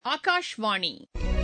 ஆகாஷ்வாணி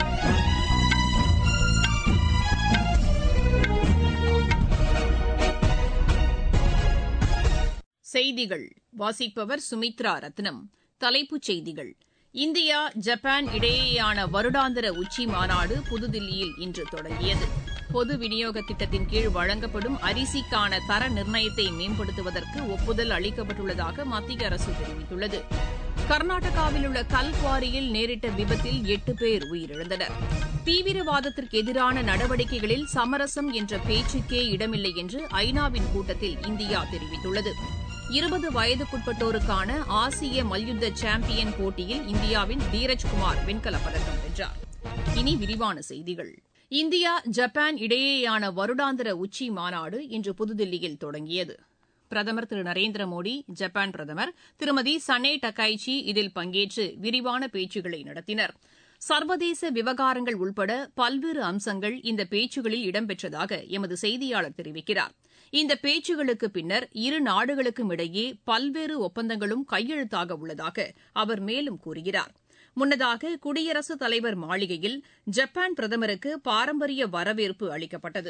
செய்திகள் வாசிப்பவர் சுமித்ரா ரத்னம் தலைப்புச் செய்திகள் இந்தியா ஜப்பான் இடையேயான வருடாந்திர உச்சி மாநாடு புதுதில்லியில் இன்று தொடங்கியது பொது விநியோக திட்டத்தின் கீழ் வழங்கப்படும் அரிசிக்கான தர நிர்ணயத்தை மேம்படுத்துவதற்கு ஒப்புதல் அளிக்கப்பட்டுள்ளதாக மத்திய அரசு தெரிவித்துள்ளது கர்நாடகாவில் உள்ள கல்குவாரியில் நேரிட்ட விபத்தில் எட்டு பேர் உயிரிழந்தனர் தீவிரவாதத்திற்கு எதிரான நடவடிக்கைகளில் சமரசம் என்ற பேச்சுக்கே இடமில்லை என்று ஐநாவின் கூட்டத்தில் இந்தியா தெரிவித்துள்ளது இருபது வயதுக்குட்பட்டோருக்கான ஆசிய மல்யுத்த சாம்பியன் போட்டியில் இந்தியாவின் தீரஜ்குமார் வெண்கலப் பதக்கம் வென்றார் இனி விரிவான செய்திகள் இந்தியா ஜப்பான் இடையேயான வருடாந்திர உச்சி மாநாடு இன்று புதுதில்லியில் தொடங்கியது பிரதமர் திரு நரேந்திர மோடி ஜப்பான் பிரதமர் திருமதி சனே டக்காய்ச்சி இதில் பங்கேற்று விரிவான பேச்சுக்களை நடத்தினர் சர்வதேச விவகாரங்கள் உள்பட பல்வேறு அம்சங்கள் இந்த பேச்சுகளில் இடம்பெற்றதாக எமது செய்தியாளர் தெரிவிக்கிறார் இந்த பேச்சுகளுக்கு பின்னர் இரு நாடுகளுக்கும் இடையே பல்வேறு ஒப்பந்தங்களும் கையெழுத்தாக உள்ளதாக அவர் மேலும் கூறுகிறார் முன்னதாக குடியரசுத் தலைவர் மாளிகையில் ஜப்பான் பிரதமருக்கு பாரம்பரிய வரவேற்பு அளிக்கப்பட்டது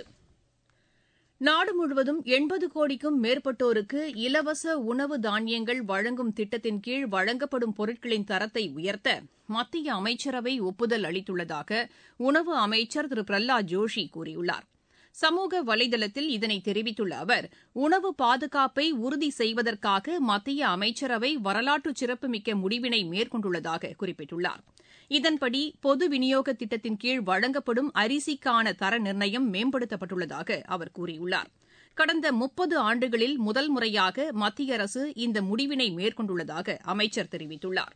நாடு முழுவதும் எண்பது கோடிக்கும் மேற்பட்டோருக்கு இலவச உணவு தானியங்கள் வழங்கும் திட்டத்தின் கீழ் வழங்கப்படும் பொருட்களின் தரத்தை உயர்த்த மத்திய அமைச்சரவை ஒப்புதல் அளித்துள்ளதாக உணவு அமைச்சர் திரு பிரஹ்லாத் ஜோஷி கூறியுள்ளார் சமூக வலைதளத்தில் இதனை தெரிவித்துள்ள அவர் உணவு பாதுகாப்பை உறுதி செய்வதற்காக மத்திய அமைச்சரவை வரலாற்று சிறப்புமிக்க முடிவினை மேற்கொண்டுள்ளதாக குறிப்பிட்டுள்ளார் இதன்படி பொது விநியோக திட்டத்தின் கீழ் வழங்கப்படும் அரிசிக்கான தர நிர்ணயம் மேம்படுத்தப்பட்டுள்ளதாக அவர் கூறியுள்ளார் கடந்த முப்பது ஆண்டுகளில் முதல் முறையாக மத்திய அரசு இந்த முடிவினை மேற்கொண்டுள்ளதாக அமைச்சர் தெரிவித்துள்ளார்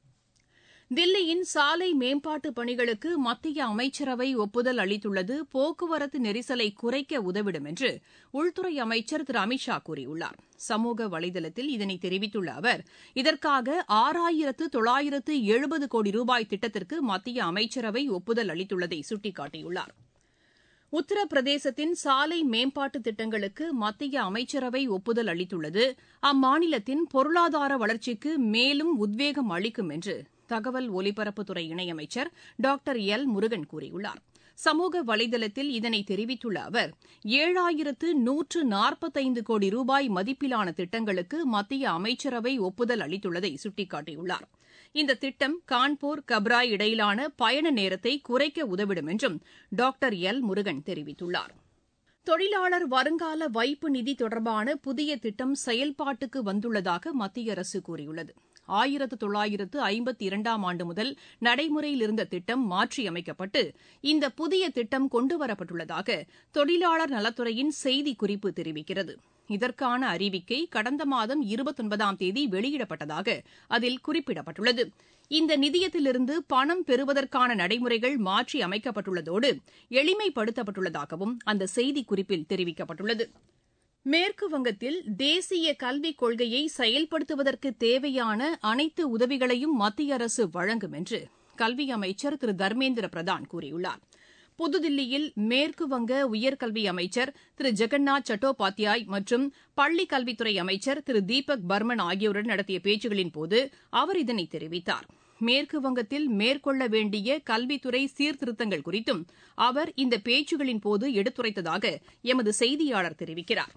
தில்லியின் சாலை மேம்பாட்டு பணிகளுக்கு மத்திய அமைச்சரவை ஒப்புதல் அளித்துள்ளது போக்குவரத்து நெரிசலை குறைக்க உதவிடும் என்று உள்துறை அமைச்சர் திரு அமித் ஷா கூறியுள்ளார் சமூக வலைதளத்தில் இதனை தெரிவித்துள்ள அவர் இதற்காக ஆறாயிரத்து தொள்ளாயிரத்து எழுபது கோடி ரூபாய் திட்டத்திற்கு மத்திய அமைச்சரவை ஒப்புதல் அளித்துள்ளதை சுட்டிக்காட்டியுள்ளார் உத்தரப்பிரதேசத்தின் சாலை மேம்பாட்டு திட்டங்களுக்கு மத்திய அமைச்சரவை ஒப்புதல் அளித்துள்ளது அம்மாநிலத்தின் பொருளாதார வளர்ச்சிக்கு மேலும் உத்வேகம் அளிக்கும் என்று தகவல் ஒலிபரப்புத்துறை இணையமைச்சர் டாக்டர் எல் முருகன் கூறியுள்ளார் சமூக வலைதளத்தில் இதனை தெரிவித்துள்ள அவர் ஏழாயிரத்து நூற்று நாற்பத்தைந்து கோடி ரூபாய் மதிப்பிலான திட்டங்களுக்கு மத்திய அமைச்சரவை ஒப்புதல் அளித்துள்ளதை சுட்டிக்காட்டியுள்ளார் இந்த திட்டம் கான்பூர் கப்ராய் இடையிலான பயண நேரத்தை குறைக்க உதவிடும் என்றும் டாக்டர் எல் முருகன் தெரிவித்துள்ளார் தொழிலாளர் வருங்கால வைப்பு நிதி தொடர்பான புதிய திட்டம் செயல்பாட்டுக்கு வந்துள்ளதாக மத்திய அரசு கூறியுள்ளது ஆயிரத்து தொள்ளாயிரத்து ஐம்பத்தி இரண்டாம் ஆண்டு முதல் நடைமுறையில் இருந்த திட்டம் மாற்றியமைக்கப்பட்டு இந்த புதிய திட்டம் கொண்டுவரப்பட்டுள்ளதாக தொழிலாளர் நலத்துறையின் செய்திக்குறிப்பு தெரிவிக்கிறது இதற்கான அறிவிக்கை கடந்த மாதம் இருபத்தொன்பதாம் தேதி வெளியிடப்பட்டதாக அதில் குறிப்பிடப்பட்டுள்ளது இந்த நிதியத்திலிருந்து பணம் பெறுவதற்கான நடைமுறைகள் மாற்றி அமைக்கப்பட்டுள்ளதோடு எளிமைப்படுத்தப்பட்டுள்ளதாகவும் அந்த செய்திக்குறிப்பில் தெரிவிக்கப்பட்டுள்ளது மேற்கு வங்கத்தில் தேசிய கல்விக் கொள்கையை செயல்படுத்துவதற்கு தேவையான அனைத்து உதவிகளையும் மத்திய அரசு வழங்கும் என்று கல்வி அமைச்சர் திரு தர்மேந்திர பிரதான் கூறியுள்ளார் புதுதில்லியில் மேற்கு வங்க உயர்கல்வி அமைச்சர் திரு ஜெகநாத் சட்டோபாத்யாய் மற்றும் பள்ளிக் கல்வித்துறை அமைச்சர் திரு தீபக் பர்மன் ஆகியோருடன் நடத்திய பேச்சுகளின்போது அவர் இதனை தெரிவித்தார் மேற்கு வங்கத்தில் மேற்கொள்ள வேண்டிய கல்வித்துறை சீர்திருத்தங்கள் குறித்தும் அவர் இந்த பேச்சுகளின்போது எடுத்துரைத்ததாக எமது செய்தியாளர் தெரிவிக்கிறார்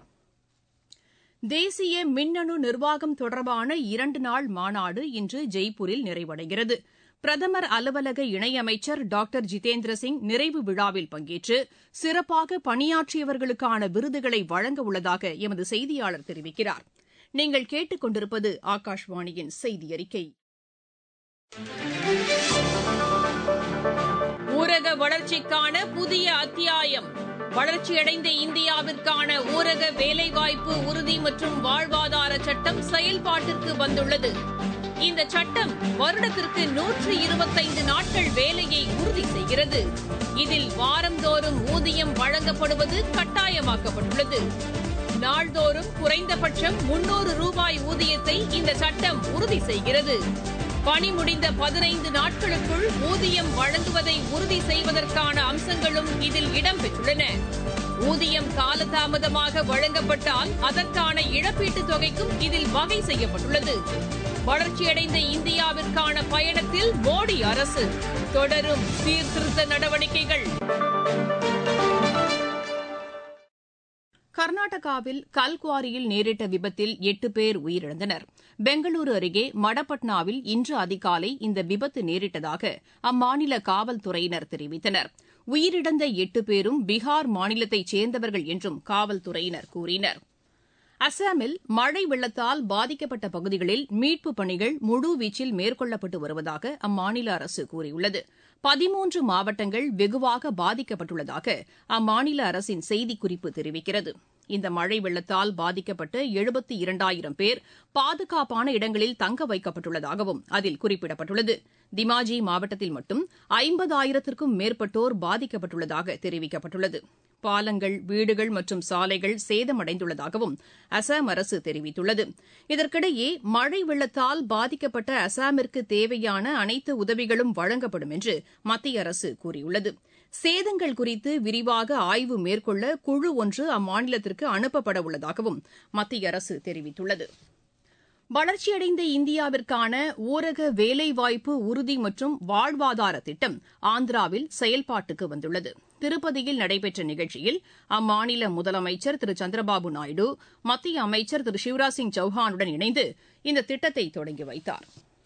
தேசிய மின்னணு நிர்வாகம் தொடர்பான இரண்டு நாள் மாநாடு இன்று ஜெய்ப்பூரில் நிறைவடைகிறது பிரதமர் அலுவலக இணையமைச்சர் டாக்டர் ஜிதேந்திர சிங் நிறைவு விழாவில் பங்கேற்று சிறப்பாக பணியாற்றியவர்களுக்கான விருதுகளை வழங்க உள்ளதாக எமது செய்தியாளர் தெரிவிக்கிறார் நீங்கள் கேட்டுக் கொண்டிருப்பது ஆகாஷ்வாணியின் செய்தி அறிக்கை ஊரக வளர்ச்சிக்கான புதிய அத்தியாயம் வளர்ச்சியடைந்த இந்தியாவிற்கான ஊரக வேலைவாய்ப்பு உறுதி மற்றும் வாழ்வாதார சட்டம் செயல்பாட்டிற்கு வந்துள்ளது இந்த சட்டம் வருடத்திற்கு நூற்று இருபத்தைந்து நாட்கள் வேலையை உறுதி செய்கிறது இதில் வாரந்தோறும் ஊதியம் வழங்கப்படுவது கட்டாயமாக்கப்பட்டுள்ளது நாள்தோறும் குறைந்தபட்சம் முன்னூறு ரூபாய் ஊதியத்தை இந்த சட்டம் உறுதி செய்கிறது பணி முடிந்த பதினைந்து நாட்களுக்குள் ஊதியம் வழங்குவதை உறுதி செய்வதற்கான அம்சங்களும் இதில் இடம்பெற்றுள்ளன ஊதியம் காலதாமதமாக வழங்கப்பட்டால் அதற்கான இழப்பீட்டுத் தொகைக்கும் இதில் வகை செய்யப்பட்டுள்ளது வளர்ச்சியடைந்த இந்தியாவிற்கான பயணத்தில் மோடி அரசு தொடரும் சீர்திருத்த நடவடிக்கைகள் கர்நாடகாவில் கல்குவாரியில் நேரிட்ட விபத்தில் எட்டு பேர் உயிரிழந்தனர் பெங்களூரு அருகே மடப்பட்னாவில் இன்று அதிகாலை இந்த விபத்து நேரிட்டதாக அம்மாநில காவல்துறையினர் தெரிவித்தனர் உயிரிழந்த எட்டு பேரும் பீகார் மாநிலத்தைச் சேர்ந்தவர்கள் என்றும் காவல்துறையினர் கூறினர் அசாமில் மழை வெள்ளத்தால் பாதிக்கப்பட்ட பகுதிகளில் மீட்புப் பணிகள் முழுவீச்சில் மேற்கொள்ளப்பட்டு வருவதாக அம்மாநில அரசு கூறியுள்ளது பதிமூன்று மாவட்டங்கள் வெகுவாக பாதிக்கப்பட்டுள்ளதாக அம்மாநில அரசின் செய்திக்குறிப்பு தெரிவிக்கிறது இந்த மழை வெள்ளத்தால் பாதிக்கப்பட்ட எழுபத்தி இரண்டாயிரம் பேர் பாதுகாப்பான இடங்களில் தங்க வைக்கப்பட்டுள்ளதாகவும் அதில் குறிப்பிடப்பட்டுள்ளது திமாஜி மாவட்டத்தில் மட்டும் ஐம்பதாயிரத்திற்கும் மேற்பட்டோர் பாதிக்கப்பட்டுள்ளதாக தெரிவிக்கப்பட்டுள்ளது பாலங்கள் வீடுகள் மற்றும் சாலைகள் சேதமடைந்துள்ளதாகவும் அசாம் அரசு தெரிவித்துள்ளது இதற்கிடையே மழை வெள்ளத்தால் பாதிக்கப்பட்ட அசாமிற்கு தேவையான அனைத்து உதவிகளும் வழங்கப்படும் என்று மத்திய அரசு கூறியுள்ளது சேதங்கள் குறித்து விரிவாக ஆய்வு மேற்கொள்ள குழு ஒன்று அம்மாநிலத்திற்கு அனுப்பப்பட உள்ளதாகவும் மத்திய அரசு தெரிவித்துள்ளது வளர்ச்சியடைந்த இந்தியாவிற்கான ஊரக வேலைவாய்ப்பு உறுதி மற்றும் வாழ்வாதார திட்டம் ஆந்திராவில் செயல்பாட்டுக்கு வந்துள்ளது திருப்பதியில் நடைபெற்ற நிகழ்ச்சியில் அம்மாநில முதலமைச்சர் திரு சந்திரபாபு நாயுடு மத்திய அமைச்சர் திரு சிவராஜ் சிங் சௌஹானுடன் இணைந்து இந்த திட்டத்தை தொடங்கி வைத்தார்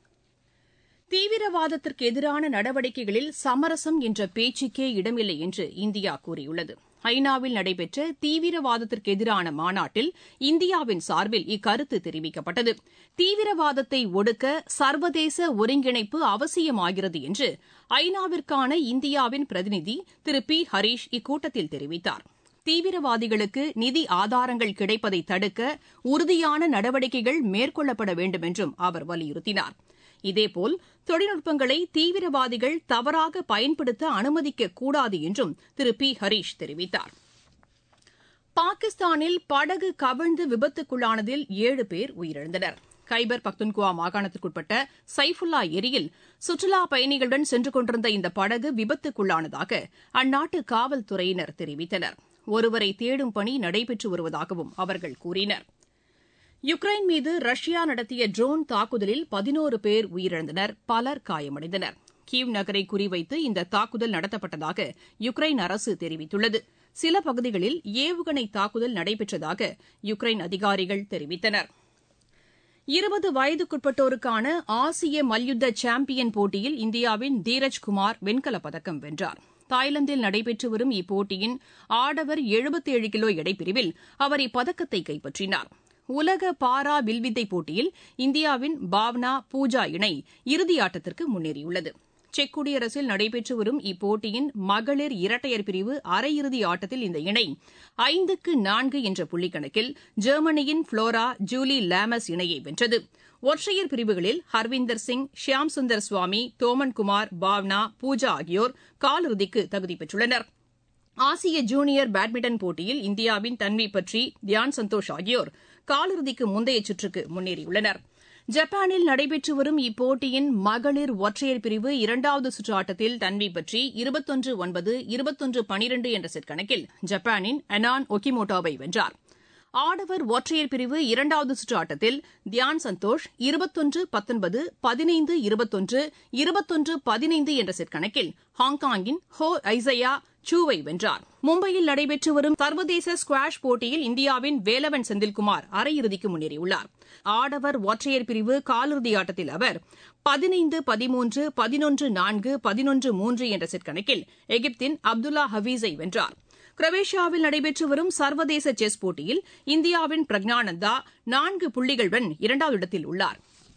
தீவிரவாதத்திற்கு எதிரான நடவடிக்கைகளில் சமரசம் என்ற பேச்சுக்கே இடமில்லை என்று இந்தியா கூறியுள்ளது ஐநாவில் நடைபெற்ற தீவிரவாதத்திற்கு எதிரான மாநாட்டில் இந்தியாவின் சார்பில் இக்கருத்து தெரிவிக்கப்பட்டது தீவிரவாதத்தை ஒடுக்க சர்வதேச ஒருங்கிணைப்பு அவசியமாகிறது என்று ஐநாவிற்கான இந்தியாவின் பிரதிநிதி திரு பி ஹரீஷ் இக்கூட்டத்தில் தெரிவித்தார் தீவிரவாதிகளுக்கு நிதி ஆதாரங்கள் கிடைப்பதை தடுக்க உறுதியான நடவடிக்கைகள் மேற்கொள்ளப்பட வேண்டும் என்றும் அவர் வலியுறுத்தினார் இதேபோல் தொழில்நுட்பங்களை தீவிரவாதிகள் தவறாக பயன்படுத்த அனுமதிக்கக்கூடாது என்றும் திரு பி ஹரீஷ் தெரிவித்தார் பாகிஸ்தானில் படகு கவிழ்ந்து விபத்துக்குள்ளானதில் ஏழு பேர் உயிரிழந்தனர் கைபர் பக்துன்குவா மாகாணத்திற்குட்பட்ட சைஃபுல்லா ஏரியில் சுற்றுலா பயணிகளுடன் சென்று கொண்டிருந்த இந்த படகு விபத்துக்குள்ளானதாக அந்நாட்டு காவல்துறையினர் தெரிவித்தனர் ஒருவரை தேடும் பணி நடைபெற்று வருவதாகவும் அவர்கள் கூறினர் யுக்ரைன் மீது ரஷ்யா நடத்திய ட்ரோன் தாக்குதலில் பதினோரு பேர் உயிரிழந்தனர் பலர் காயமடைந்தனர் கீவ் நகரை குறிவைத்து இந்த தாக்குதல் நடத்தப்பட்டதாக யுக்ரைன் அரசு தெரிவித்துள்ளது சில பகுதிகளில் ஏவுகணை தாக்குதல் நடைபெற்றதாக யுக்ரைன் அதிகாரிகள் தெரிவித்தனர் இருபது வயதுக்குட்பட்டோருக்கான ஆசிய மல்யுத்த சாம்பியன் போட்டியில் இந்தியாவின் தீரஜ் குமார் வெண்கலப் பதக்கம் வென்றார் தாய்லாந்தில் நடைபெற்று வரும் இப்போட்டியின் ஆடவர் எழுபத்தேழு கிலோ எடைப்பிரிவில் அவர் இப்பதக்கத்தை கைப்பற்றினார் உலக பாரா வில்வித்தை போட்டியில் இந்தியாவின் பாவ்னா பூஜா இணை இறுதியாட்டத்திற்கு முன்னேறியுள்ளது செக் குடியரசில் நடைபெற்று வரும் இப்போட்டியின் மகளிர் இரட்டையர் பிரிவு அரையிறுதி ஆட்டத்தில் இந்த இணை ஐந்துக்கு நான்கு என்ற புள்ளிக்கணக்கில் ஜெர்மனியின் புளோரா ஜூலி லாமஸ் இணையை வென்றது ஒற்றையர் பிரிவுகளில் ஹர்விந்தர் சிங் ஷியாம் சுந்தர் சுவாமி தோமன் குமார் பாவ்னா பூஜா ஆகியோர் காலிறுதிக்கு தகுதி பெற்றுள்ளனர் ஆசிய ஜூனியர் பேட்மிண்டன் போட்டியில் இந்தியாவின் தன்வி பட்ரி தியான் சந்தோஷ் ஆகியோர் காலிறுதிக்கு முந்தைய சுற்றுக்கு முன்னேறியுள்ளனர் ஜப்பானில் நடைபெற்று வரும் இப்போட்டியின் மகளிர் ஒற்றையர் பிரிவு இரண்டாவது சுற்று ஆட்டத்தில் தன்வி பற்றி இருபத்தொன்று ஒன்பது இருபத்தொன்று பனிரெண்டு என்ற செட் கணக்கில் ஜப்பானின் அனான் ஒகிமோட்டோவை வென்றார் ஆடவர் ஒற்றையர் பிரிவு இரண்டாவது சுற்று ஆட்டத்தில் தியான் சந்தோஷ் இருபத்தொன்று பத்தொன்பது பதினைந்து இருபத்தொன்று இருபத்தொன்று பதினைந்து என்ற செட் கணக்கில் ஹாங்காங்கின் ஹோ ஐசையா சூவை வென்றார் மும்பையில் நடைபெற்று வரும் சர்வதேச ஸ்குவாஷ் போட்டியில் இந்தியாவின் வேலவன் செந்தில்குமார் அரையிறுதிக்கு முன்னேறியுள்ளார் ஆடவர் ஒற்றையர் பிரிவு காலிறுதி ஆட்டத்தில் அவர் பதினைந்து பதிமூன்று பதினொன்று நான்கு பதினொன்று மூன்று என்ற செட் கணக்கில் எகிப்தின் அப்துல்லா ஹபீஸை வென்றார் குரோவேஷியாவில் நடைபெற்று வரும் சர்வதேச செஸ் போட்டியில் இந்தியாவின் பிரக்ஞானந்தா நான்கு புள்ளிகளுடன் இரண்டாவது இடத்தில் உள்ளார்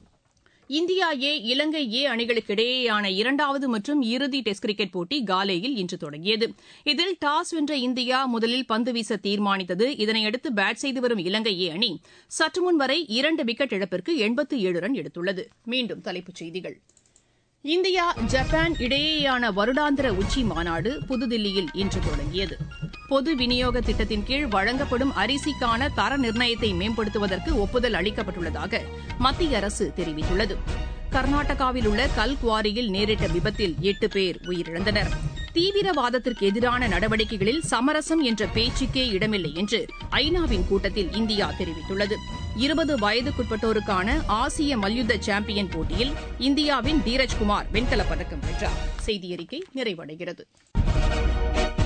இந்தியா ஏ இலங்கை ஏ அணிகளுக்கு இடையேயான இரண்டாவது மற்றும் இறுதி டெஸ்ட் கிரிக்கெட் போட்டி காலேயில் இன்று தொடங்கியது இதில் டாஸ் வென்ற இந்தியா முதலில் பந்து வீச தீர்மானித்தது இதனையடுத்து பேட் செய்து வரும் இலங்கை ஏ அணி சற்றுமுன் வரை இரண்டு விக்கெட் இழப்பிற்கு எண்பத்து ஏழு ரன் எடுத்துள்ளது மீண்டும் தலைப்புச் செய்திகள் இந்தியா ஜப்பான் இடையேயான வருடாந்திர உச்சி மாநாடு புதுதில்லியில் இன்று தொடங்கியது பொது விநியோக திட்டத்தின் கீழ் வழங்கப்படும் அரிசிக்கான தர நிர்ணயத்தை மேம்படுத்துவதற்கு ஒப்புதல் அளிக்கப்பட்டுள்ளதாக மத்திய அரசு தெரிவித்துள்ளது கர்நாடகாவில் உள்ள கல்குவாரியில் நேரிட்ட விபத்தில் எட்டு பேர் உயிரிழந்தனர் தீவிரவாதத்திற்கு எதிரான நடவடிக்கைகளில் சமரசம் என்ற பேச்சுக்கே இடமில்லை என்று ஐநாவின் கூட்டத்தில் இந்தியா தெரிவித்துள்ளது இருபது வயதுக்குட்பட்டோருக்கான ஆசிய மல்யுத்த சாம்பியன் போட்டியில் இந்தியாவின் தீரஜ்குமார் வெண்கலப் பதக்கம் வென்றார் செய்தியறிக்கை நிறைவடைகிறது